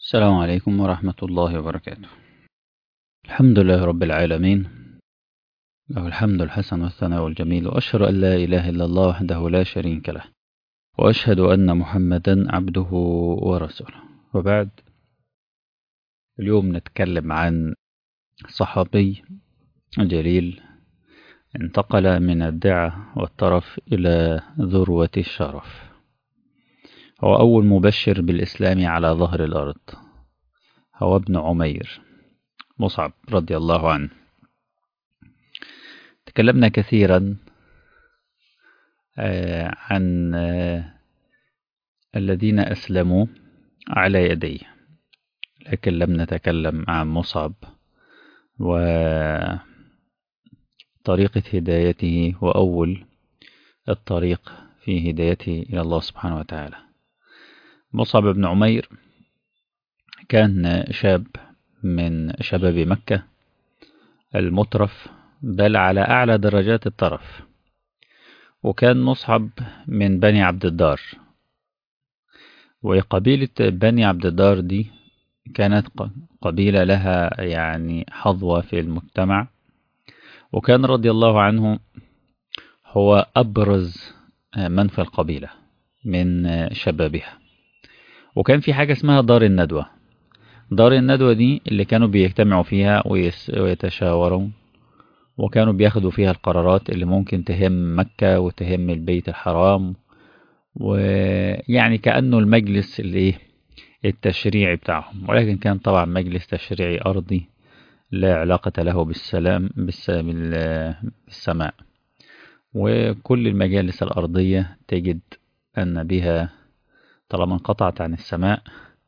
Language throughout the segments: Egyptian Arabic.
السلام عليكم ورحمة الله وبركاته الحمد لله رب العالمين له الحمد الحسن والثناء الجميل وأشهد أن لا إله إلا الله وحده لا شريك له وأشهد أن محمدا عبده ورسوله وبعد اليوم نتكلم عن صحابي جليل انتقل من الدعة والطرف إلى ذروة الشرف هو أول مبشر بالإسلام على ظهر الأرض هو ابن عمير مصعب رضي الله عنه تكلمنا كثيرا عن الذين أسلموا على يديه لكن لم نتكلم عن مصعب وطريقة هدايته وأول الطريق في هدايته إلى الله سبحانه وتعالى مصعب بن عمير كان شاب من شباب مكة المترف بل على أعلى درجات الطرف وكان مصعب من بني عبد الدار وقبيلة بني عبد الدار دي كانت قبيلة لها يعني حظوة في المجتمع وكان رضي الله عنه هو أبرز من في القبيلة من شبابها وكان في حاجة اسمها دار الندوة دار الندوة دي اللي كانوا بيجتمعوا فيها ويتشاوروا وكانوا بياخدوا فيها القرارات اللي ممكن تهم مكة وتهم البيت الحرام ويعني كأنه المجلس اللي التشريعي بتاعهم ولكن كان طبعا مجلس تشريعي أرضي لا علاقة له بالسلام بالسماء وكل المجالس الأرضية تجد أن بها طالما انقطعت عن السماء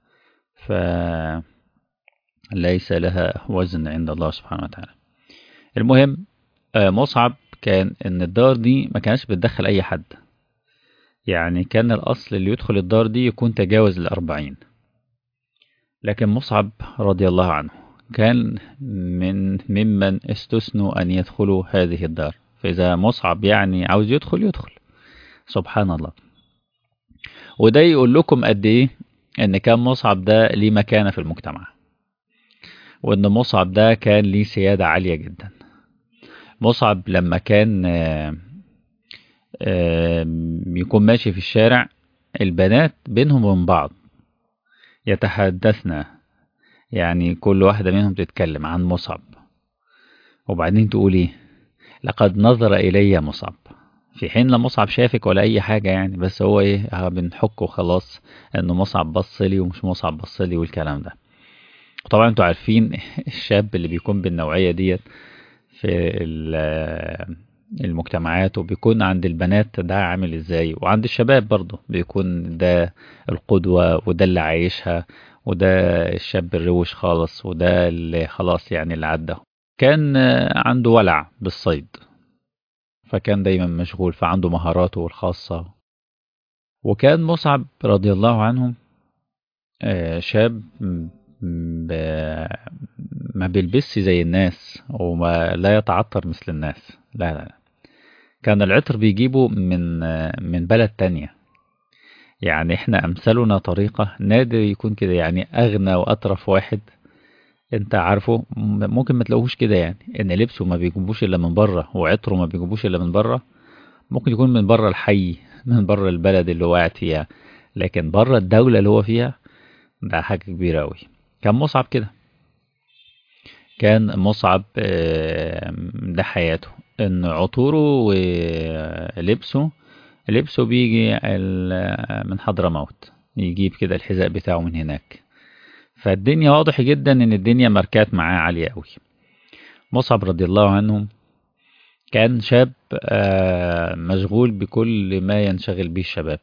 فليس لها وزن عند الله سبحانه وتعالى المهم مصعب كان ان الدار دي ما كانش بتدخل اي حد يعني كان الاصل اللي يدخل الدار دي يكون تجاوز الاربعين لكن مصعب رضي الله عنه كان من ممن استثنوا ان يدخلوا هذه الدار فاذا مصعب يعني عاوز يدخل يدخل سبحان الله وده يقول لكم قد ايه ان كان مصعب ده ليه مكانة في المجتمع وان مصعب ده كان ليه سيادة عالية جدا مصعب لما كان يكون ماشي في الشارع البنات بينهم وبين بعض يتحدثن يعني كل واحدة منهم تتكلم عن مصعب وبعدين تقول ايه لقد نظر إلي مصعب في حين لا مصعب شافك ولا أي حاجة يعني بس هو ايه بنحكه خلاص انه مصعب بص لي ومش مصعب بص لي والكلام ده طبعا انتوا عارفين الشاب اللي بيكون بالنوعية ديت في المجتمعات وبيكون عند البنات ده عامل ازاي وعند الشباب برضه بيكون ده القدوة وده اللي عايشها وده الشاب الروش خالص وده اللي خلاص يعني اللي عدى كان عنده ولع بالصيد فكان دايما مشغول فعنده مهاراته الخاصة وكان مصعب رضي الله عنه شاب ما بيلبسش زي الناس وما لا يتعطر مثل الناس لا لا كان العطر بيجيبه من من بلد تانية يعني احنا امثالنا طريقة نادر يكون كده يعني اغنى واطرف واحد انت عارفه ممكن ما تلاقوهوش كده يعني ان لبسه ما بيجيبوش الا من بره وعطره ما بيجيبوش الا من بره ممكن يكون من بره الحي من بره البلد اللي هو قاعد فيها لكن بره الدولة اللي هو فيها ده حاجة كبيرة أوي كان مصعب كده كان مصعب ده حياته ان عطوره ولبسه لبسه بيجي من حضرموت يجيب كده الحذاء بتاعه من هناك فالدنيا واضح جدا ان الدنيا ماركات معاه عالية قوي مصعب رضي الله عنه كان شاب مشغول بكل ما ينشغل به الشباب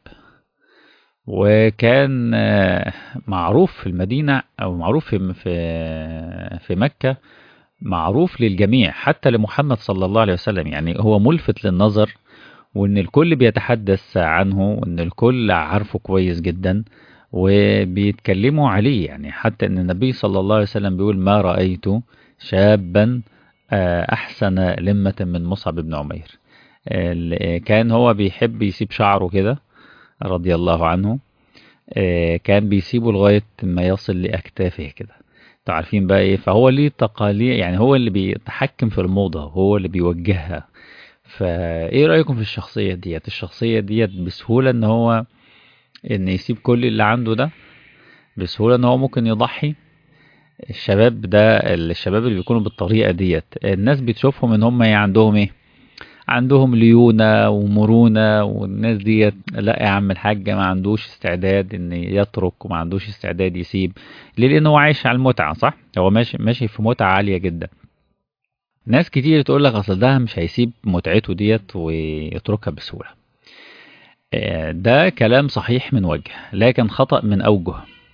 وكان معروف في المدينة أو معروف في في مكة معروف للجميع حتى لمحمد صلى الله عليه وسلم يعني هو ملفت للنظر وإن الكل بيتحدث عنه وإن الكل عارفه كويس جدا وبيتكلموا عليه يعني حتى إن النبي صلى الله عليه وسلم بيقول ما رأيت شابا أحسن لمة من مصعب بن عمير كان هو بيحب يسيب شعره كده رضي الله عنه آه، كان بيسيبه لغاية ما يصل لأكتافه كده انتوا عارفين بقى ايه فهو ليه تقاليد يعني هو اللي بيتحكم في الموضة هو اللي بيوجهها فايه رأيكم في الشخصية ديت الشخصية ديت بسهولة ان هو ان يسيب كل اللي عنده ده بسهولة ان هو ممكن يضحي الشباب ده الشباب اللي بيكونوا بالطريقة ديت الناس بتشوفهم ان هم عندهم ايه عندهم ليونة ومرونة والناس ديت لا يا عم الحاج ما عندوش استعداد ان يترك وما عندوش استعداد يسيب ليه لان هو عايش على المتعة صح هو ماشي ماشي في متعة عالية جدا ناس كتير تقول لك اصل ده مش هيسيب متعته ديت ويتركها بسهولة آه، ده كلام صحيح من وجه لكن خطأ من أوجه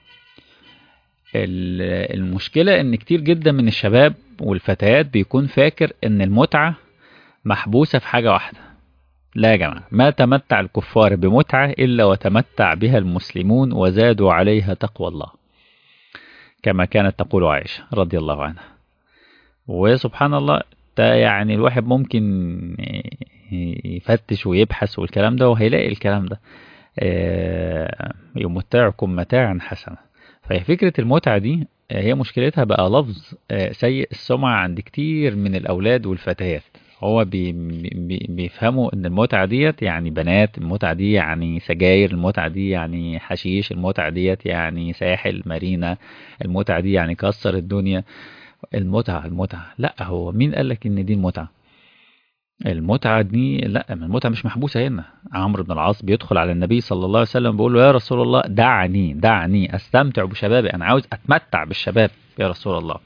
ال- المشكلة ان كتير جدا من الشباب والفتيات بيكون فاكر ان المتعة محبوسة في حاجة واحدة لا يا جماعة ما تمتع الكفار بمتعة إلا وتمتع بها المسلمون وزادوا عليها تقوى الله كما كانت تقول عائشة رضي الله عنها وسبحان الله ده يعني الواحد ممكن يفتش ويبحث والكلام ده وهيلاقي الكلام ده آه، يمتعكم متاعا حسنا فهي فكرة المتعة دي آه، هي مشكلتها بقى لفظ آه، سيء السمعة عند كتير من الأولاد والفتيات هو بي بي بيفهموا ان المتعة ديت يعني بنات المتعة دي يعني سجاير المتعة دي يعني حشيش المتعة ديت يعني ساحل مارينا المتعة دي يعني كسر الدنيا المتعة المتعة لا هو مين قالك ان دي المتعة المتعة دي لا ما المتعة مش محبوسة هنا عمرو بن العاص بيدخل على النبي صلى الله عليه وسلم بيقول له يا رسول الله دعني دعني استمتع بشبابي انا عاوز اتمتع بالشباب يا رسول الله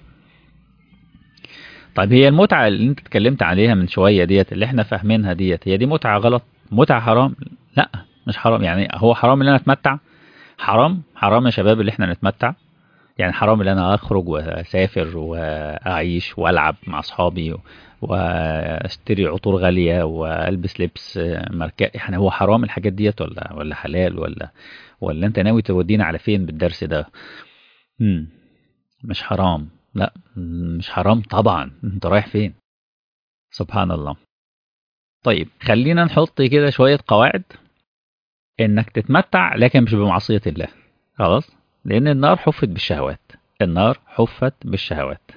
طيب هي المتعة اللي انت اتكلمت عليها من شوية ديت اللي احنا فاهمينها ديت هي دي متعة غلط متعة حرام لا مش حرام يعني هو حرام ان انا اتمتع حرام حرام يا شباب اللي احنا نتمتع يعني حرام ان انا اخرج واسافر واعيش والعب مع اصحابي واشتري عطور غالية والبس لبس ماركة يعني هو حرام الحاجات ديت ولا ولا حلال ولا ولا انت ناوي تودينا على فين بالدرس ده مم. مش حرام لا مش حرام طبعا انت رايح فين سبحان الله طيب خلينا نحط كده شوية قواعد انك تتمتع لكن مش بمعصية الله خلاص لان النار حفت بالشهوات النار حفت بالشهوات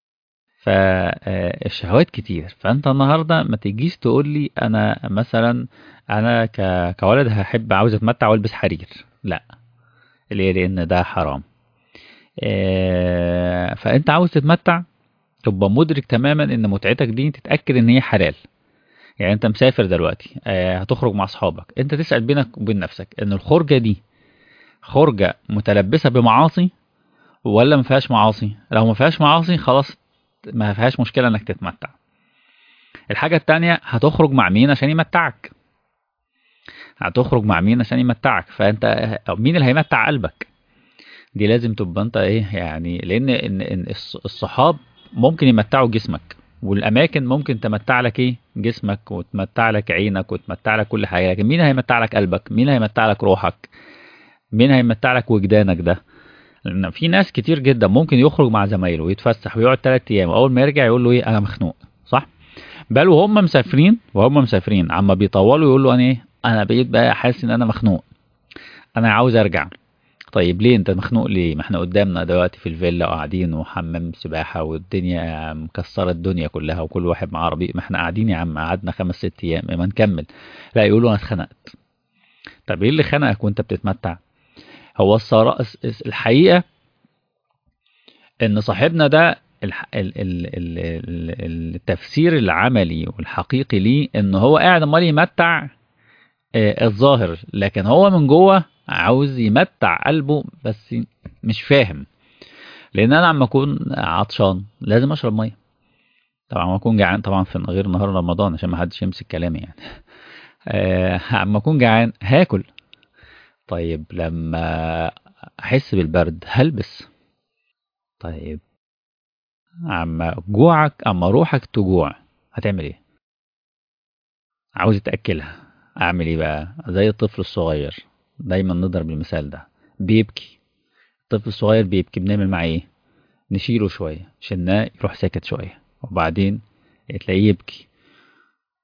فالشهوات كتير فانت النهارده ما تجيش تقول لي انا مثلا انا ك... كولد هحب عاوز اتمتع والبس حرير لا ليه لان ده حرام آه، فانت عاوز تتمتع تبقى مدرك تماما ان متعتك دي تتاكد ان هي حلال يعني انت مسافر دلوقتي آه، هتخرج مع اصحابك انت تسال بينك وبين نفسك ان الخرجه دي خرجه متلبسه بمعاصي ولا ما فيهاش معاصي لو ما فيهاش معاصي خلاص ما فيهاش مشكله انك تتمتع الحاجه التانية هتخرج مع مين عشان يمتعك هتخرج مع مين عشان يمتعك فانت مين اللي هيمتع قلبك دي لازم تبقى انت ايه يعني لان ان ان الص- الصحاب ممكن يمتعوا جسمك والاماكن ممكن تمتع لك ايه جسمك وتمتع لك عينك وتمتع لك كل حاجه لكن مين هيمتع لك قلبك مين هيمتع لك روحك مين هيمتع لك وجدانك ده لان في ناس كتير جدا ممكن يخرج مع زمايله ويتفسح ويقعد ثلاث ايام واول ما يرجع يقول له ايه انا مخنوق صح بل وهم مسافرين وهم مسافرين عما بيطولوا يقول له انا ايه انا بقيت بقى حاسس ان انا مخنوق انا عاوز ارجع طيب ليه انت مخنوق ليه ما احنا قدامنا دلوقتي في الفيلا قاعدين وحمام سباحة والدنيا مكسرة الدنيا كلها وكل واحد معاه عربية ما احنا قاعدين يا عم قعدنا خمس ست ايام ما نكمل لا يقولوا انا اتخنقت طب ايه اللي خنقك وانت بتتمتع هو الصراحة الحقيقة ان صاحبنا ده الح- ال- ال- ال- ال- التفسير العملي والحقيقي ليه ان هو قاعد امال يمتع آه، الظاهر لكن هو من جوه عاوز يمتع قلبه بس مش فاهم لان انا عم اكون عطشان لازم اشرب ميه طبعا عم اكون جعان طبعا في غير نهار رمضان عشان ما حدش يمسك كلامي يعني آه، عم اكون جعان هاكل طيب لما احس بالبرد هلبس طيب عما جوعك اما روحك تجوع هتعمل ايه عاوز تاكلها اعمل ايه بقى زي الطفل الصغير دايما نضرب المثال ده بيبكي الطفل الصغير بيبكي بنعمل معاه ايه نشيله شويه شلناه يروح ساكت شويه وبعدين تلاقيه يبكي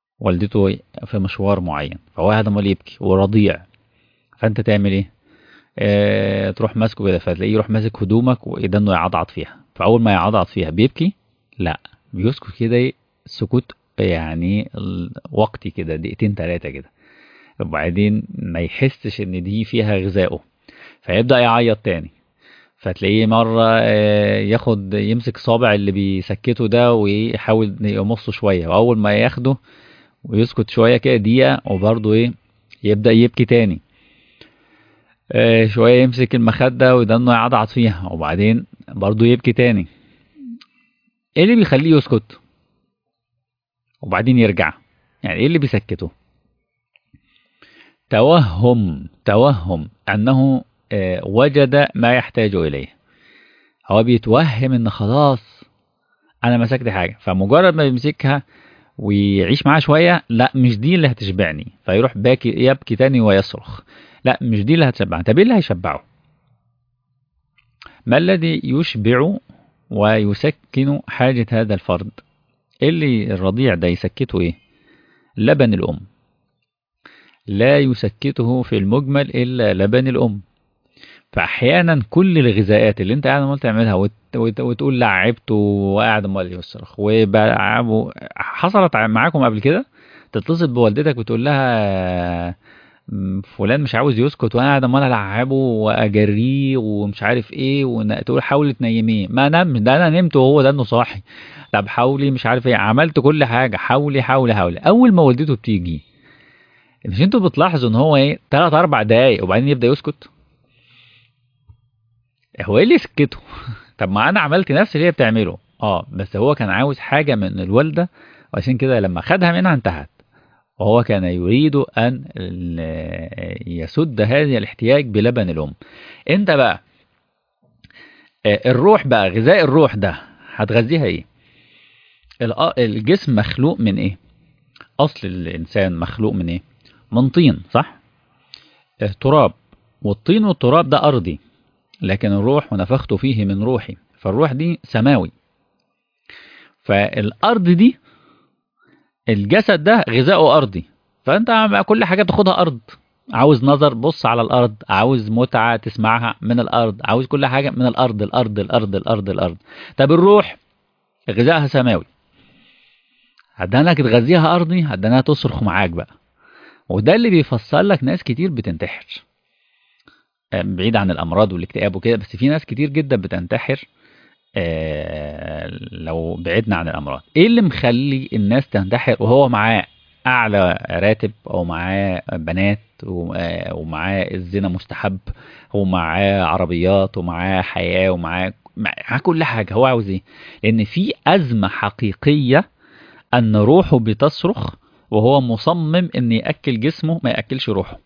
والدته في مشوار معين فهو قاعد امال يبكي ورضيع فانت تعمل ايه آه تروح ماسكه كده فتلاقيه يروح ماسك هدومك وإيدانه يعضعض فيها فأول ما يعضعض فيها بيبكي لا بيسكت كده سكوت يعني ال- وقتي كده دقيقتين تلاتة كده وبعدين ما يحسش ان دي فيها غذائه فيبدأ يعيط تاني فتلاقيه مرة آه، ياخد يمسك صابع اللي بيسكته ده ويحاول يمصه شوية وأول ما ياخده ويسكت شوية كده دقيقة وبرضه إيه يبدأ يبكي تاني آه، شوية يمسك المخدة ويدنه يعضعض فيها وبعدين برضه يبكي تاني ايه اللي بيخليه يسكت وبعدين يرجع يعني ايه اللي بيسكته توهم توهم انه آه، وجد ما يحتاج اليه هو بيتوهم ان خلاص انا مسكت حاجه فمجرد ما يمسكها ويعيش معاها شويه لا مش دي اللي هتشبعني فيروح باكي يبكي تاني ويصرخ لا مش دي اللي هتشبعني طب ايه اللي هيشبعه ما الذي يشبع ويسكن حاجة هذا الفرد اللي الرضيع ده يسكته ايه لبن الأم لا يسكته في المجمل إلا لبن الأم فأحيانا كل الغذاءات اللي انت قاعد عمال تعملها وت... وت... وتقول لعبته وقاعد عمال يصرخ وبلعبه حصلت معاكم قبل كده تتصل بوالدتك وتقول لها م، فلان مش عاوز يسكت وانا قاعد عمال العبه واجريه ومش عارف ايه وتقول حاولي تنيميه ما نام ده انا نمت وهو ده انه صاحي طب حاولي مش عارف ايه عملت كل حاجه حاولي حاولي حاولي اول ما والدته بتيجي مش انتوا بتلاحظوا ان هو ايه 3 4 دقايق وبعدين يبدا يسكت هو ايه اللي سكته طب ما انا عملت نفس اللي هي بتعمله اه بس هو كان عاوز حاجه من الوالده وعشان كده لما خدها منها انتهت وهو كان يريد ان ال- يسد هذا الاحتياج بلبن الام انت بقى آه، الروح بقى غذاء الروح ده هتغذيها ايه الأ- الجسم مخلوق من ايه اصل الانسان مخلوق من ايه من طين صح آه، تراب والطين والتراب ده ارضي لكن الروح ونفخت فيه من روحي فالروح دي سماوي فالارض دي الجسد ده غذاؤه ارضي فانت مع كل حاجه بتاخدها ارض عاوز نظر بص على الارض عاوز متعه تسمعها من الارض عاوز كل حاجه من الارض الارض الارض الارض الارض طب الروح غذائها سماوي هدانك تغذيها ارضي هدانها تصرخ معاك بقى وده اللي بيفسر لك ناس كتير بتنتحر آه، بعيد عن الامراض والاكتئاب وكده بس في ناس كتير جدا بتنتحر آه، لو بعدنا عن الامراض ايه اللي مخلي الناس تنتحر وهو معاه اعلى راتب او معاه بنات و- آه، ومعاه الزنا مستحب ومعاه عربيات ومعاه حياة ومعاه معاه كل حاجة هو عاوز ايه لان في ازمة حقيقية ان روحه بتصرخ وهو مصمم ان ياكل جسمه ما ياكلش روحه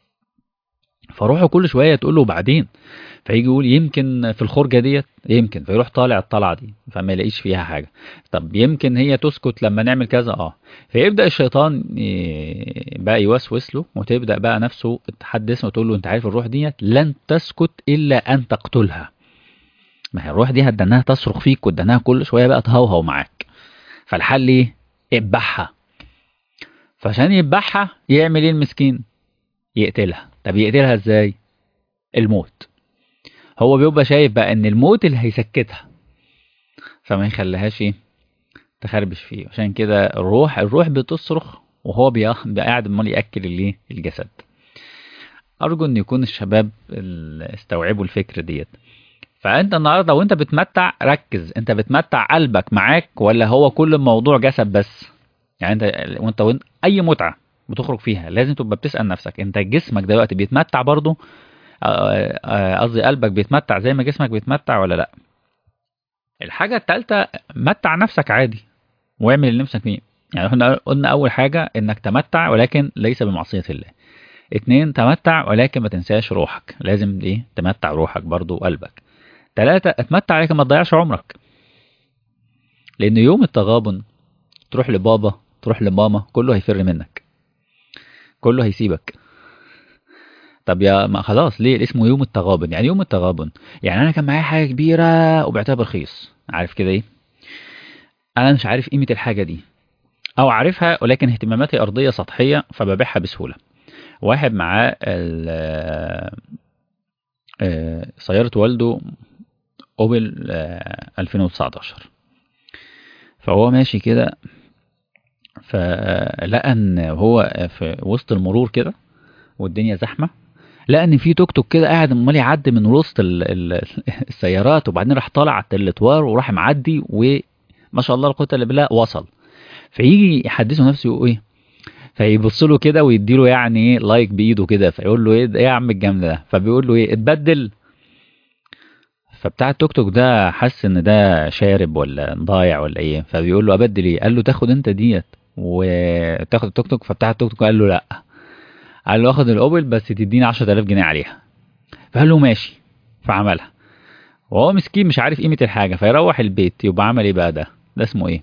فروحه كل شويه تقول له بعدين فيجي يقول يمكن في الخرجه ديت يمكن فيروح طالع الطلعه دي فما يلاقيش فيها حاجه طب يمكن هي تسكت لما نعمل كذا اه فيبدا الشيطان ي- بقى يوسوس له وتبدا بقى نفسه تحدث وتقول له انت عارف الروح ديت لن تسكت الا ان تقتلها ما هي الروح دي هتدناها تصرخ فيك وتدناها كل شويه بقى تهوهو معاك فالحل ايه اذبحها فعشان يذبحها يعمل ايه المسكين يقتلها طب يقتلها ازاي الموت هو بيبقى شايف بقى ان الموت اللي هيسكتها فما يخليهاش ايه تخربش فيه عشان كده الروح الروح بتصرخ وهو بيخ- بقى قاعد امال ياكل الايه الجسد ارجو ان يكون الشباب ال- استوعبوا الفكر ديت فانت النهارده وانت بتمتع ركز انت بتمتع قلبك معاك ولا هو كل الموضوع جسد بس يعني انت وانت وانت اي متعه بتخرج فيها لازم تبقى بتسال نفسك انت جسمك دلوقتي بيتمتع برضه آه، آه، قصدي قلبك بيتمتع زي ما جسمك بيتمتع ولا لا الحاجه الثالثه متع نفسك عادي واعمل اللي نفسك فيه يعني احنا قلنا اول حاجه انك تمتع ولكن ليس بمعصيه الله اتنين تمتع ولكن ما تنساش روحك لازم ايه تمتع روحك برضو وقلبك تلاتة اتمتع لكن ما تضيعش عمرك لان يوم التغابن تروح لبابا تروح لماما كله هيفر منك كله هيسيبك طب يا ما خلاص ليه اسمه يوم التغابن يعني يوم التغابن يعني انا كان معايا حاجه كبيره وبعتها برخيص عارف كده ايه انا مش عارف قيمه الحاجه دي او عارفها ولكن اهتماماتي ارضيه سطحيه فببيعها بسهوله واحد معاه ال- آه، سيارة والده اوبل آه، 2019 فهو ماشي كده فلقى ان هو في وسط المرور كده والدنيا زحمه لقى ان في توك توك كده قاعد امال يعدي من وسط ال ال السيارات وبعدين راح طالع على التلتوار وراح معدي وما شاء الله لا قوه الا بالله وصل فيجي يحدثه نفسه يقول ايه فيبص له كده ويديله يعني ايه لايك بايده كده فيقول له ايه ده- ايه يا عم الجامد ده فبيقول له ايه اتبدل فبتاع التوك توك ده حس ان ده شارب ولا ضايع ولا ايه فبيقول له ابدل ايه قال له تاخد انت ديت وتاخد التوك توك فبتاع التوك توك قال له لا قال له اخد الاوبل بس تديني 10000 جنيه عليها فقال له ماشي فعملها وهو مسكين مش عارف قيمة الحاجة فيروح البيت يبقى عمل ايه بقى ده ده اسمه ايه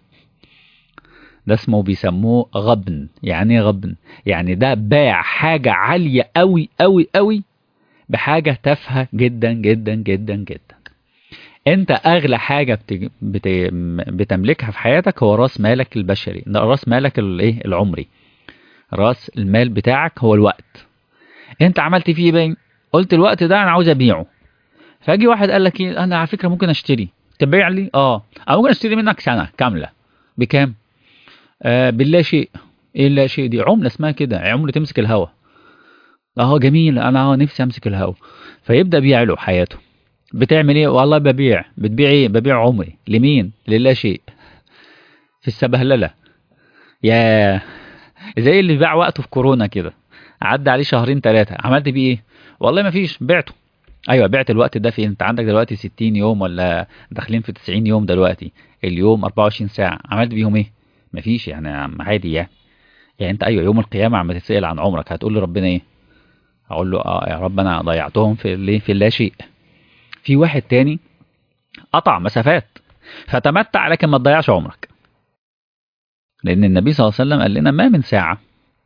ده اسمه بيسموه غبن يعني ايه غبن يعني ده باع حاجة عالية قوي قوي قوي بحاجة تافهة جدا جدا جدا جدا انت اغلى حاجة بت... بت... بتملكها في حياتك هو راس مالك البشري ده راس مالك الايه العمري راس المال بتاعك هو الوقت انت عملت فيه باين قلت الوقت ده انا عاوز ابيعه فاجي واحد قال لك ايه انا على فكره ممكن اشتري تبيع لي اه انا ممكن اشتري منك سنه كامله بكام آه باللا شيء ايه اللا شيء دي عمله اسمها كده عمله تمسك الهوا اه جميل انا اه نفسي امسك الهوا فيبدا بيع له حياته بتعمل ايه والله ببيع بتبيع ايه ببيع عمري لمين للا شيء في السبهلله يا زي اللي باع وقته في كورونا كده عدى عليه شهرين ثلاثه عملت بيه ايه والله ما فيش بعته ايوه بعت الوقت ده في انت عندك دلوقتي 60 يوم ولا داخلين في 90 يوم دلوقتي اليوم 24 ساعه عملت بيهم ايه مفيش يعني عادي يعني يعني انت ايوه يوم القيامه عم تتسال عن عمرك هتقول لربنا ايه هقول له اه يا رب انا ضيعتهم في اللي في اللا شيء في واحد تاني قطع مسافات فتمتع لكن ما تضيعش عمرك لان النبي صلى الله عليه وسلم قال لنا ما من ساعه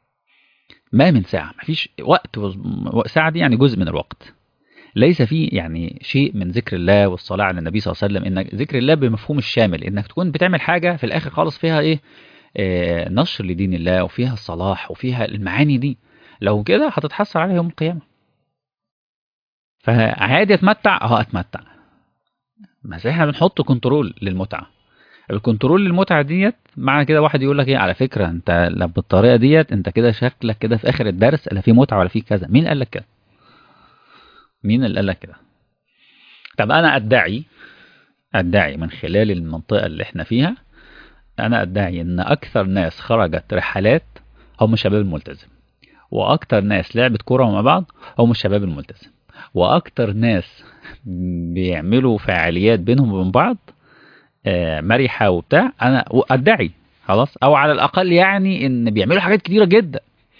ما من ساعه مفيش وقت ساعه دي يعني جزء من الوقت ليس فيه يعني شيء من ذكر الله والصلاة على النبي صلى الله عليه وسلم انك ذكر الله بمفهوم الشامل انك تكون بتعمل حاجة في الاخر خالص فيها ايه آه نشر لدين الله وفيها الصلاح وفيها المعاني دي لو كده هتتحسر عليها يوم القيامة فعادي اتمتع اه اتمتع بس احنا بنحط كنترول للمتعة الكنترول للمتعة ديت معنى كده واحد يقول لك ايه على فكرة انت لو بالطريقة ديت انت كده شكلك كده في اخر الدرس لا في متعة ولا في كذا مين قال لك كده مين اللي قال لك كده طب انا ادعي ادعي من خلال المنطقه اللي احنا فيها انا ادعي ان اكثر ناس خرجت رحلات هم الشباب الملتزم واكثر ناس لعبت كوره مع بعض هم الشباب الملتزم واكثر ناس بيعملوا فعاليات بينهم وبين بعض آه مرحه وبتاع انا ادعي خلاص او على الاقل يعني ان بيعملوا حاجات كتيره جدا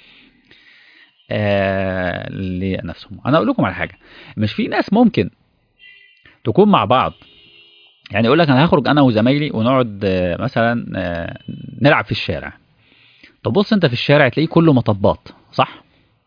آه لنفسهم انا اقول لكم على حاجه مش في ناس ممكن تكون مع بعض يعني يقول لك انا هخرج انا وزمايلي ونقعد آه مثلا آه نلعب في الشارع طب بص انت في الشارع تلاقيه كله مطبات صح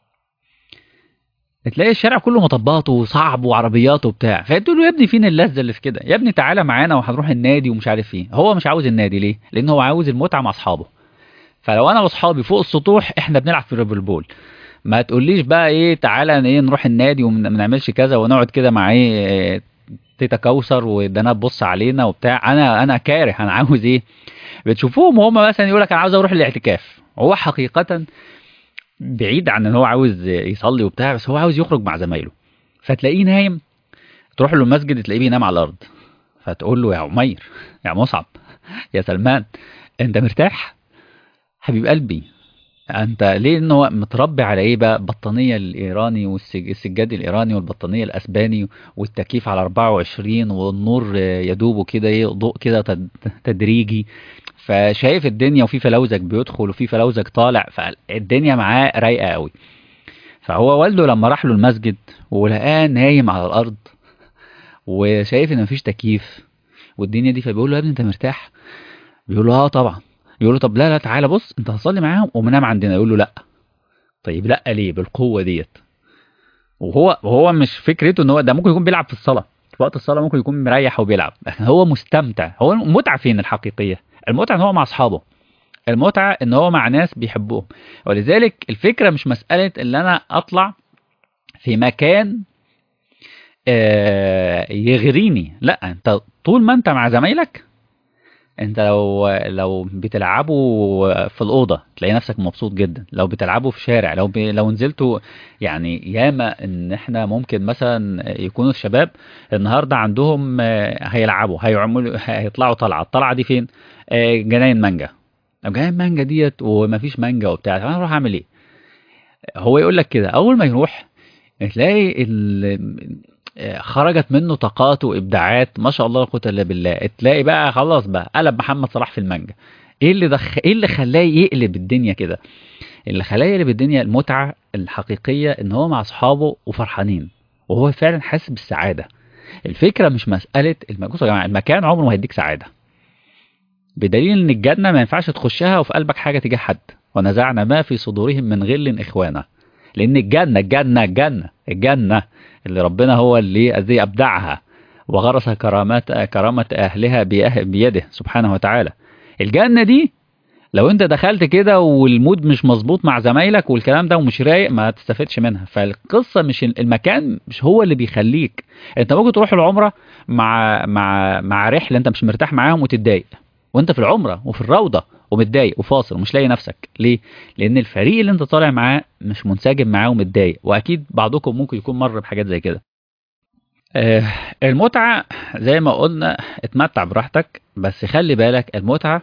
تلاقي الشارع كله مطبات وصعب وعربيات وبتاع فتقول له يا ابني فين اللذه اللي في كده يا ابني تعالى معانا وهنروح النادي ومش عارف ايه هو مش عاوز النادي ليه لان هو عاوز المتعه مع اصحابه فلو انا واصحابي فوق السطوح احنا بنلعب في الريبل بول ما تقوليش بقى ايه تعالى ايه نروح النادي وما نعملش كذا ونقعد كده مع ايه تيتا كوثر ودنا تبص علينا وبتاع انا انا كاره انا عاوز ايه بتشوفوهم وهم مثلا يقول لك انا عاوز اروح الاعتكاف هو حقيقه بعيد عن ان هو عاوز يصلي وبتاع بس هو عاوز يخرج مع زمايله فتلاقيه نايم تروح له المسجد تلاقيه بينام على الارض فتقول له يا عمير يا مصعب يا سلمان انت مرتاح حبيب قلبي انت ليه ان هو متربي على ايه بقى بطانيه الايراني والسجاد الايراني والبطانيه الاسباني والتكييف على 24 والنور يدوبه كده ايه ضوء كده تدريجي فشايف الدنيا وفي فلوزك بيدخل وفي فلوزك طالع فالدنيا معاه رايقه قوي فهو والده لما راح له المسجد ولقاه نايم على الارض وشايف ان مفيش تكييف والدنيا دي فبيقول له يا ابني انت مرتاح بيقول له اه طبعا يقول له طب لا لا تعالى بص انت هتصلي معاهم وننام عندنا يقول له لا طيب لا ليه بالقوه ديت وهو وهو مش فكرته ان هو ده ممكن يكون بيلعب في الصلاه في وقت الصلاه ممكن يكون مريح وبيلعب لكن هو مستمتع هو المتعه فين الحقيقيه المتعه ان هو مع اصحابه المتعه ان هو مع ناس بيحبوه ولذلك الفكره مش مساله ان انا اطلع في مكان آه، يغريني لا انت طول ما انت مع زمايلك انت لو لو بتلعبوا في الاوضه تلاقي نفسك مبسوط جدا لو بتلعبوا في شارع لو ب... لو نزلتوا يعني ياما ان احنا ممكن مثلا يكونوا الشباب النهارده عندهم آه، هيلعبوا هيعملوا هيطلعوا طلعه الطلعه دي فين آه، جناين مانجا لو جناين مانجا ديت ومفيش مانجا وبتاع طب انا اروح اعمل ايه هو يقول لك كده اول ما يروح تلاقي ال... خرجت منه طاقات وابداعات ما شاء الله لا قوه الا بالله تلاقي بقى خلاص بقى قلب محمد صلاح في المانجا ايه اللي دخ... ايه اللي خلاه يقلب الدنيا كده اللي خلاه يقلب الدنيا المتعه الحقيقيه ان هو مع اصحابه وفرحانين وهو فعلا حاسس بالسعاده الفكره مش مساله الم... بصوا يا جماعه المكان عمره ما هيديك سعاده بدليل ان الجنه ما ينفعش تخشها وفي قلبك حاجه تجاه حد ونزعنا ما في صدورهم من غل اخوانا لان الجنه الجنه الجنه الجنه اللي ربنا هو اللي الذي ابدعها وغرس كرامات كرامه اهلها بيه- بيده سبحانه وتعالى الجنه دي لو انت دخلت كده والمود مش مظبوط مع زمايلك والكلام ده ومش رايق ما تستفدش منها فالقصه مش المكان مش هو اللي بيخليك انت ممكن تروح العمره مع مع مع رحله انت مش مرتاح معاهم وتتضايق وانت في العمره وفي الروضه ومتضايق وفاصل ومش لاقي نفسك ليه لان الفريق اللي انت طالع معاه مش منسجم معاه ومتضايق واكيد بعضكم ممكن يكون مر بحاجات زي كده آه المتعه زي ما قلنا اتمتع براحتك بس خلي بالك المتعه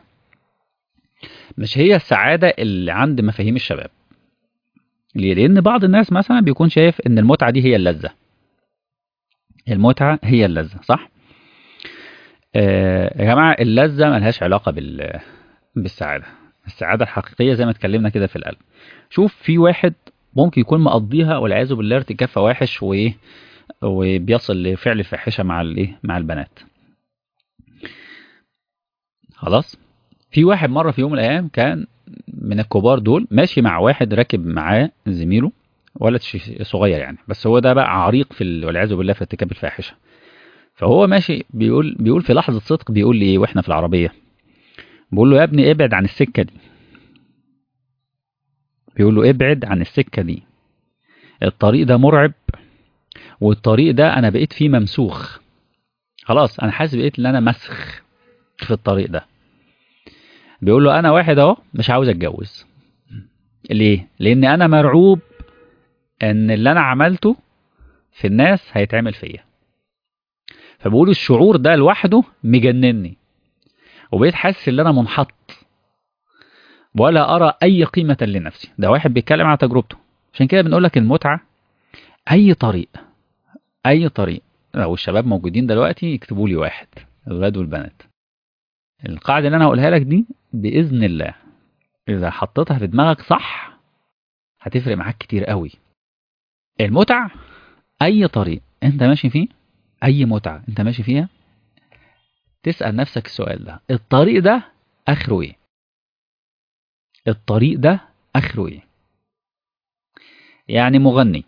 مش هي السعاده اللي عند مفاهيم الشباب ليه لان بعض الناس مثلا بيكون شايف ان المتعه دي هي اللذه المتعه هي اللذه صح آه، يا جماعه اللذه ملهاش علاقه بال بالسعاده السعاده الحقيقيه زي ما اتكلمنا كده في القلب شوف في واحد ممكن يكون مقضيها والعياذ بالله ارتكاب فواحش وايه وبيصل لفعل فاحشه مع الايه مع البنات خلاص في واحد مره في يوم من الايام كان من الكبار دول ماشي مع واحد راكب معاه زميله ولد ش- صغير يعني بس هو ده بقى عريق في ال- والعياذ بالله في ارتكاب الفاحشه فهو ماشي بيقول بيقول في لحظه صدق بيقول لي ايه واحنا في العربيه بقول له يا ابني ابعد عن السكه دي بيقول له ابعد عن السكه دي الطريق ده مرعب والطريق ده انا بقيت فيه ممسوخ خلاص انا حاسس بقيت ان انا مسخ في الطريق ده بيقول له انا واحد اهو مش عاوز اتجوز ليه لان انا مرعوب ان اللي انا عملته في الناس هيتعمل فيا فبقول الشعور ده لوحده مجنني وبقيت حاسس ان انا منحط ولا ارى اي قيمه لنفسي ده واحد بيتكلم على تجربته عشان كده بنقول لك المتعه اي طريق اي طريق لو الشباب موجودين دلوقتي يكتبوا لي واحد الولاد والبنات القاعده اللي انا هقولها لك دي باذن الله اذا حطيتها في دماغك صح هتفرق معاك كتير قوي المتع اي طريق انت ماشي فيه اي متعه انت ماشي فيها تسال نفسك السؤال ده الطريق ده اخره ايه الطريق ده اخره ايه يعني مغني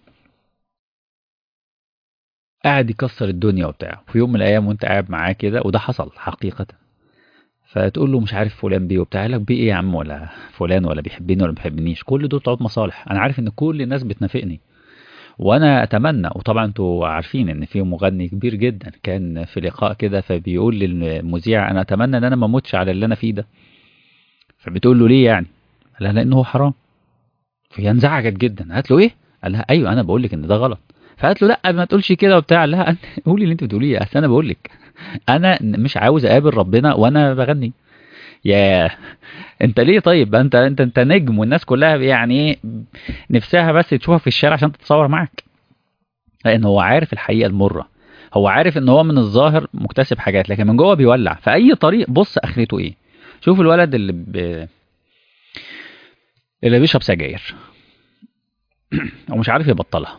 قاعد يكسر الدنيا وبتاع في يوم من الايام وانت قاعد معاه كده وده حصل حقيقه فتقول له مش عارف فلان بيه وبتاع يقول لك بيه ايه يا عم ولا فلان ولا بيحبني ولا ما بيحبنيش كل دول بتوع مصالح انا عارف ان كل الناس بتنافقني وانا اتمنى وطبعا انتوا عارفين ان في مغني كبير جدا كان في لقاء كده فبيقول للمذيع انا اتمنى ان انا ما اموتش على اللي انا فيه ده فبتقول له ليه يعني قال لها لانه هو حرام فهي انزعجت جدا قالت له ايه قال لها ايوه انا بقول لك ان ده غلط فقالت له لا ما تقولش كده وبتاع قال لها أنت- قولي اللي انت بتقوليه اصل انا بقول لك انا مش عاوز اقابل ربنا وانا بغني يا انت ليه طيب انت انت انت نجم والناس كلها يعني ايه نفسها بس تشوفها في الشارع عشان تتصور معاك لان هو عارف الحقيقه المره هو عارف ان هو من الظاهر مكتسب حاجات لكن من جوه بيولع فاي طريق بص اخرته ايه شوف الولد اللي ب... اللي بيشرب سجاير ومش عارف يبطلها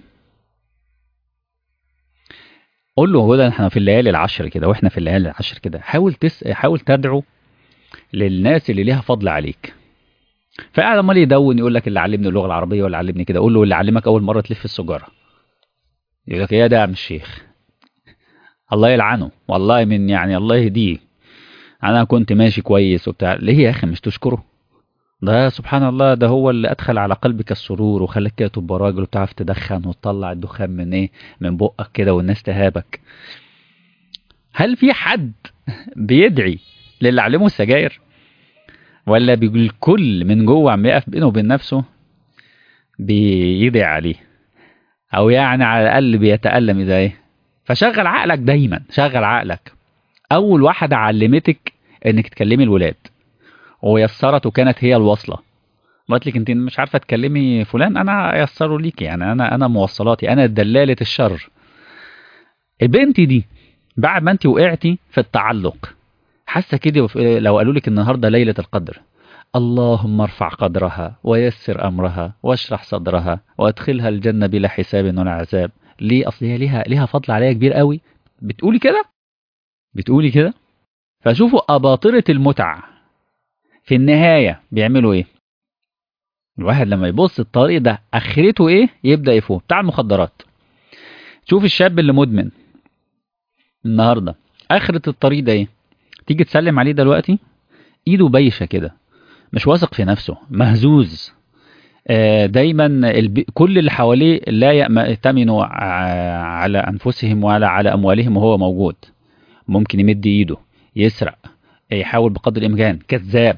قول له هو ده احنا في الليالي العشر كده واحنا في الليالي العشر كده حاول تس... حاول تدعو للناس اللي ليها فضل عليك فقاعد امال يدون يقول لك اللي علمني اللغه العربيه ولا علمني كده قول له اللي علمك اول مره تلف السجاره يقول لك ايه ده يا عم الشيخ الله يلعنه والله من يعني الله يهديه انا كنت ماشي كويس وبتاع ليه يا اخي مش تشكره ده سبحان الله ده هو اللي ادخل على قلبك السرور وخلاك كده تبقى راجل وتعرف تدخن وتطلع الدخان من ايه من بقك كده والناس تهابك هل في حد بيدعي للي علمه السجاير ولا بالكل من جوه عم يقف بينه وبين نفسه بيدعي عليه او يعني على الاقل بيتالم اذا ايه فشغل عقلك دايما شغل عقلك اول واحده علمتك انك تكلمي الولاد ويسرت وكانت هي الوصله قالت لك انت مش عارفه تكلمي فلان انا يسره ليكي يعني انا انا موصلاتي انا دلاله الشر البنت دي بعد ما انت وقعتي في التعلق حاسه كده لو قالوا لك النهارده ليله القدر اللهم ارفع قدرها ويسر امرها واشرح صدرها وادخلها الجنه بلا حساب ولا عذاب ليه اصل هي ليها ليها فضل عليا كبير قوي بتقولي كده بتقولي كده فشوفوا اباطره المتع في النهايه بيعملوا ايه الواحد لما يبص الطريق ده اخرته ايه يبدا يفوق بتاع المخدرات شوف الشاب اللي مدمن النهارده اخره الطريق ده ايه تيجي تسلم عليه دلوقتي ايده بايشه كده مش واثق في نفسه مهزوز آه، دايما الب... كل اللي حواليه لا يأتمنوا ع- على انفسهم ولا على اموالهم وهو موجود ممكن يمد ايده يسرق يحاول بقدر الامكان كذاب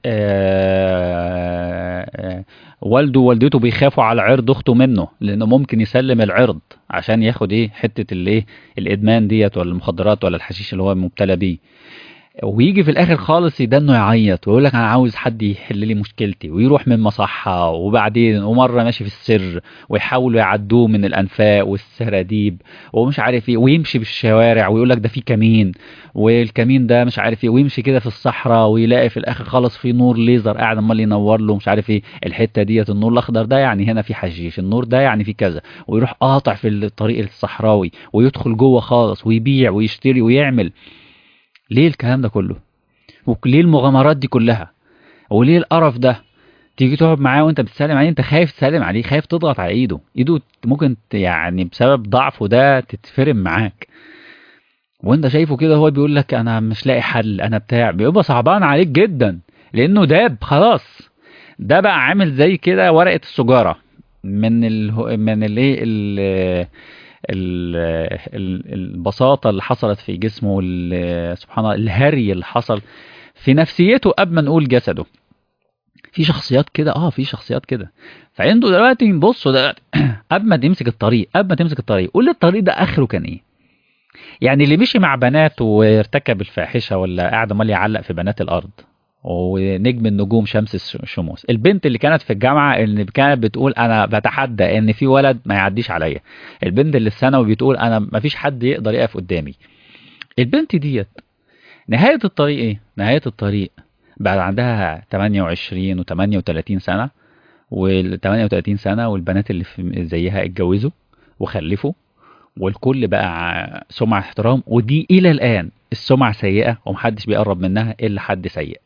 آه، آه، والده ووالدته بيخافوا على عرض اخته منه لانه ممكن يسلم العرض عشان ياخد ايه حته الايه الادمان ديت ولا المخدرات ولا الحشيش اللي هو مبتلى بيه ويجي في الاخر خالص يدنه يعيط ويقول لك انا عاوز حد يحل لي مشكلتي ويروح من مصحة وبعدين ومره ماشي في السر ويحاولوا يعدوه من الانفاق والسراديب ومش عارف ايه ويمشي بالشوارع ويقول لك ده في كمين والكمين ده مش عارف ايه ويمشي كده في الصحراء ويلاقي في الاخر خالص في نور ليزر قاعد عمال ينور له مش عارف ايه الحته ديت النور الاخضر ده يعني هنا في حشيش النور ده يعني في كذا ويروح قاطع في الطريق الصحراوي ويدخل جوه خالص ويبيع ويشتري ويعمل ليه الكلام ده كله وليه المغامرات دي كلها وليه القرف ده تيجي تقعد معاه وانت بتسلم عليه انت خايف تسلم عليه خايف تضغط على ايده ايده ممكن ت- يعني بسبب ضعفه ده تتفرم معاك وانت شايفه كده هو بيقول لك انا مش لاقي حل انا بتاع بيبقى صعبان عليك جدا لانه داب خلاص ده بقى عامل زي كده ورقة السجارة من ال من الايه ال- ال- ال- البساطة اللي حصلت في جسمه وال- سبحان الله الهري اللي حصل في نفسيته قبل ما نقول جسده في شخصيات كده اه في شخصيات كده فانتوا دلوقتي بصوا دلوقتي قبل ما تمسك الطريق قبل ما تمسك الطريق قول لي الطريق ده اخره كان ايه يعني اللي مشي مع بنات وارتكب الفاحشه ولا قاعد امال يعلق في بنات الارض ونجم النجوم شمس الش- الشموس البنت اللي كانت في الجامعه اللي كانت بتقول انا بتحدى ان في ولد ما يعديش عليا البنت اللي في ثانوي بتقول انا ما فيش حد يقدر يقف قدامي البنت ديت نهايه الطريق ايه نهايه الطريق بعد عندها 28 و38 سنه وال 38 سنه والبنات اللي في زيها اتجوزوا وخلفوا والكل بقى ع- سمعة احترام ودي إلى الآن السمعة سيئة ومحدش بيقرب منها إلا حد سيء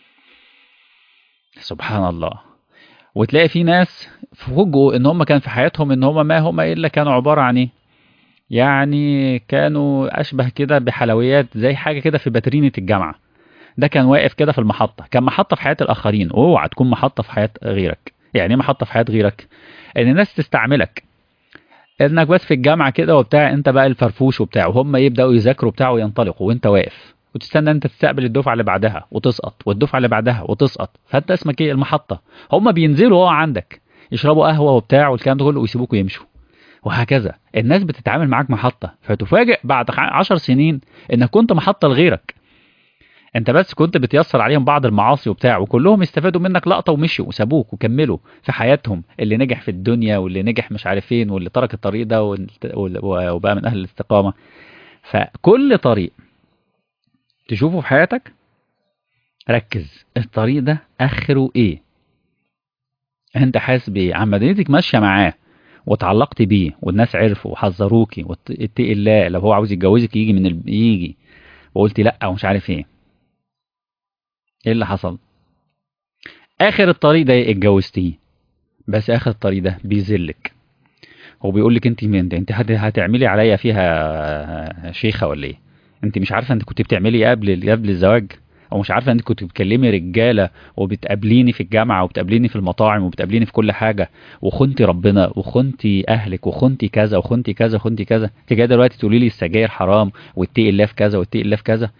سبحان الله وتلاقي في ناس فوجئوا ان هم كان في حياتهم ان هم ما هم الا كانوا عباره عن ايه يعني كانوا اشبه كده بحلويات زي حاجه كده في باترينه الجامعه ده كان واقف كده في المحطه كان محطه في حياه الاخرين اوعى تكون محطه في حياه غيرك يعني ايه محطه في حياه غيرك ان الناس تستعملك انك بس في الجامعه كده وبتاع انت بقى الفرفوش وبتاع وهم يبداوا يذاكروا بتاع وينطلقوا وانت واقف وتستنى انت تستقبل الدفعه اللي بعدها وتسقط والدفعه اللي بعدها وتسقط فانت اسمك ايه المحطه هم بينزلوا هو عندك يشربوا قهوه وبتاع والكلام ده كله ويسيبوك ويمشوا وهكذا الناس بتتعامل معاك محطه فتفاجئ بعد عشر سنين انك كنت محطه لغيرك انت بس كنت بتيسر عليهم بعض المعاصي وبتاع وكلهم استفادوا منك لقطه ومشوا وسابوك وكملوا في حياتهم اللي نجح في الدنيا واللي نجح مش عارف فين واللي ترك الطريق ده والت- وال- وبقى من اهل الاستقامه فكل طريق تشوفه في حياتك ركز الطريق ده اخره ايه انت حاسس بايه عمليتك ماشيه معاه واتعلقت بيه والناس عرفوا وحذروكي واتقي الله لو هو عاوز يتجوزك يجي من ال... يجي وقلت لا ومش عارف ايه ايه اللي حصل اخر الطريق ده اتجوزتيه بس اخر الطريق ده بيذلك هو بيقول لك انت مين انت هت- هتعملي عليا فيها شيخه ولا ايه انت مش عارفه انت كنت بتعملي ايه قبل قبل الزواج او مش عارفه انت كنت بتكلمي رجاله وبتقابليني في الجامعه وبتقابليني في المطاعم وبتقابليني في كل حاجه وخنتي ربنا وخنتي اهلك وخنتي كذا وخنتي كذا وخنتي كذا انت جايه دلوقتي تقولي لي السجاير حرام واتقي الله في كذا واتقي الله في كذا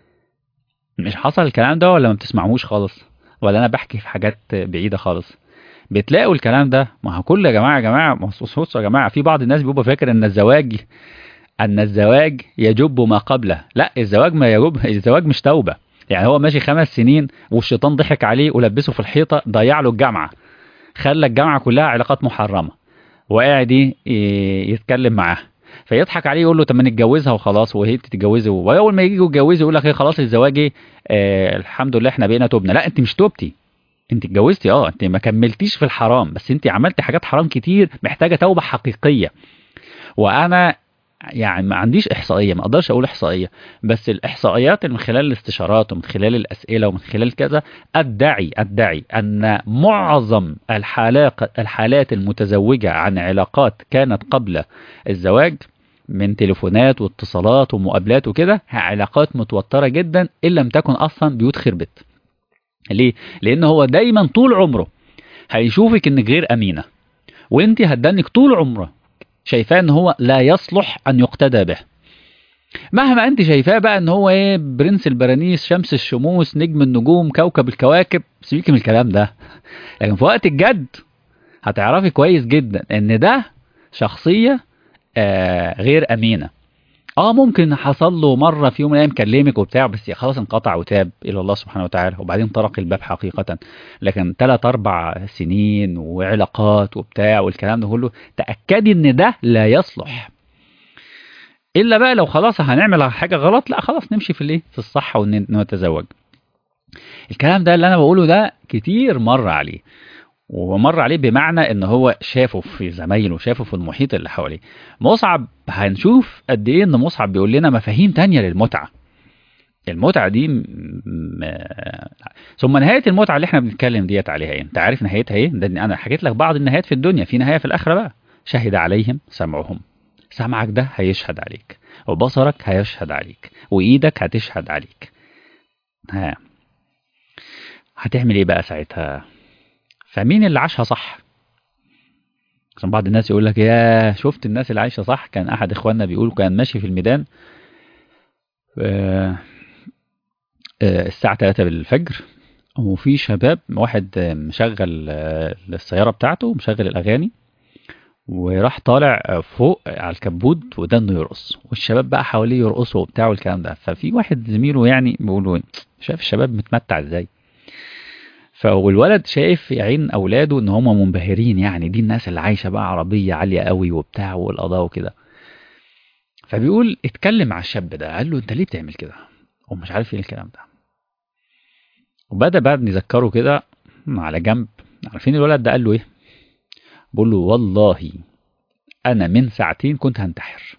مش حصل الكلام ده ولا ما بتسمعوش خالص ولا انا بحكي في حاجات بعيده خالص بتلاقوا الكلام ده ما هو كل يا جماعه يا جماعه بصوا يا جماعه في بعض الناس بيبقى فاكر ان الزواج ان الزواج يجب ما قبله لا الزواج ما يجب الزواج مش توبه يعني هو ماشي خمس سنين والشيطان ضحك عليه ولبسه في الحيطه ضيع له الجامعه خلى الجامعه كلها علاقات محرمه وقاعد يتكلم معاها فيضحك عليه يقول له طب ما نتجوزها وخلاص وهي تتجوزه واول ما يجي يتجوزه يقول لك ايه خلاص الزواج ايه آه الحمد لله احنا بقينا توبنا لا انت مش توبتي انت اتجوزتي اه انت ما كملتيش في الحرام بس انت عملتي حاجات حرام كتير محتاجه توبه حقيقيه وانا يعني ما عنديش احصائيه ما اقدرش اقول احصائيه بس الاحصائيات من خلال الاستشارات ومن خلال الاسئله ومن خلال كذا ادعي ادعي ان معظم الحالات الحالات المتزوجه عن علاقات كانت قبل الزواج من تليفونات واتصالات ومقابلات وكده علاقات متوتره جدا ان لم تكن اصلا بيوت خربت ليه لان هو دايما طول عمره هيشوفك انك غير امينه وانت هتدنك طول عمره شايفاه ان هو لا يصلح ان يقتدى به مهما انت شايفاه بقى ان هو ايه برنس البرانيس شمس الشموس نجم النجوم كوكب الكواكب سيبك من الكلام ده لكن في وقت الجد هتعرفي كويس جدا ان ده شخصيه آه غير امينه اه ممكن حصل له مره في يوم من الايام كلمك وبتاع بس خلاص انقطع وتاب الى الله سبحانه وتعالى وبعدين طرق الباب حقيقه لكن ثلاث اربع سنين وعلاقات وبتاع والكلام ده كله تاكدي ان ده لا يصلح الا بقى لو خلاص هنعمل حاجه غلط لا خلاص نمشي في الايه في الصح ونتزوج الكلام ده اللي انا بقوله ده كتير مر عليه ومر عليه بمعنى ان هو شافه في زمايله شافه في المحيط اللي حواليه مصعب هنشوف قد ايه ان مصعب بيقول لنا مفاهيم تانية للمتعه المتعه دي م... م... ثم نهايه المتعه اللي احنا بنتكلم ديت عليها ايه انت عارف نهايتها ايه ده انا حكيت لك بعض النهايات في الدنيا في نهايه في الاخره بقى شهد عليهم سمعهم سمعك ده هيشهد عليك وبصرك هيشهد عليك وايدك هتشهد عليك ها هتعمل ايه بقى ساعتها فمين اللي عاشها صح عشان بعض الناس يقول لك يا شفت الناس اللي عايشه صح كان احد اخواننا بيقول كان ماشي في الميدان الساعه 3 بالفجر وفي شباب واحد مشغل السياره بتاعته مشغل الاغاني وراح طالع فوق على الكبود ودنه يرقص والشباب بقى حواليه يرقصوا وبتاع والكلام ده ففي واحد زميله يعني بيقول له شايف الشباب متمتع ازاي فالولد شايف في عين اولاده ان هم منبهرين يعني دي الناس اللي عايشه بقى عربيه عاليه قوي وبتاع والقضاء وكده فبيقول اتكلم مع الشاب ده قال له انت ليه بتعمل كده ومش عارف ايه الكلام ده وبدا بعد نذكره كده على جنب عارفين الولد ده قال له ايه بقول له والله انا من ساعتين كنت هنتحر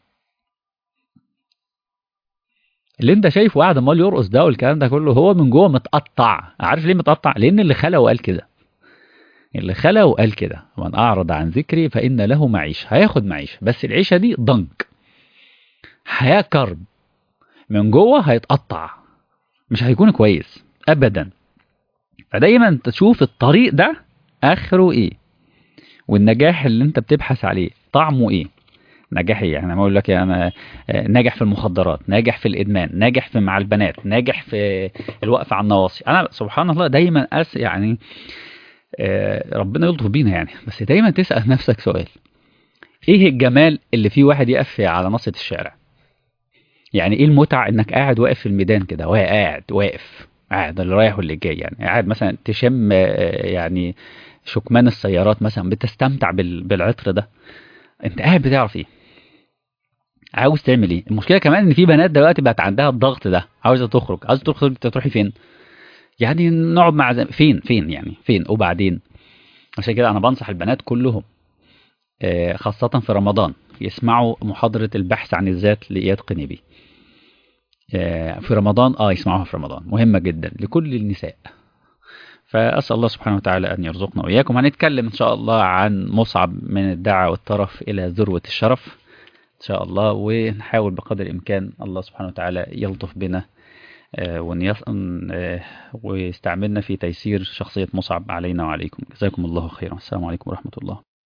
اللي انت شايفه قاعد امال يرقص ده والكلام ده كله هو من جوه متقطع عارف ليه متقطع لان اللي خلقه قال كده اللي خلقه قال كده من اعرض عن ذكري فان له معيشه هياخد معيشه بس العيشه دي ضنك حياه كرب من جوه هيتقطع مش هيكون كويس ابدا فدايما تشوف الطريق ده اخره ايه والنجاح اللي انت بتبحث عليه طعمه ايه نجاح ايه يعني ما اقول لك انا ناجح في المخدرات ناجح في الادمان ناجح في مع البنات ناجح في الوقف على النواصي انا سبحان الله دايما أس يعني ربنا يلطف بينا يعني بس دايما تسال نفسك سؤال ايه الجمال اللي فيه واحد يقف على نصة الشارع يعني ايه المتعة انك قاعد واقف في الميدان كده قاعد واقف قاعد اللي رايح واللي جاي يعني قاعد مثلا تشم يعني شكمان السيارات مثلا بتستمتع بالعطر ده انت قاعد بتعرف ايه عاوز تعمل ايه المشكله كمان ان في بنات دلوقتي بقت عندها الضغط ده عاوزه تخرج عاوزه تخرج تروحي فين يعني نقعد مع زم... فين فين يعني فين وبعدين عشان كده انا بنصح البنات كلهم آه خاصه في رمضان يسمعوا محاضره البحث عن الذات لاياد قنيبي آه في رمضان اه يسمعوها في رمضان مهمه جدا لكل النساء فأسأل الله سبحانه وتعالى أن يرزقنا وإياكم هنتكلم إن شاء الله عن مصعب من الدعة والطرف إلى ذروة الشرف إن شاء الله ونحاول بقدر الإمكان الله سبحانه وتعالى يلطف بنا ويستعملنا في تيسير شخصية مصعب علينا وعليكم جزاكم الله خيرا السلام عليكم ورحمة الله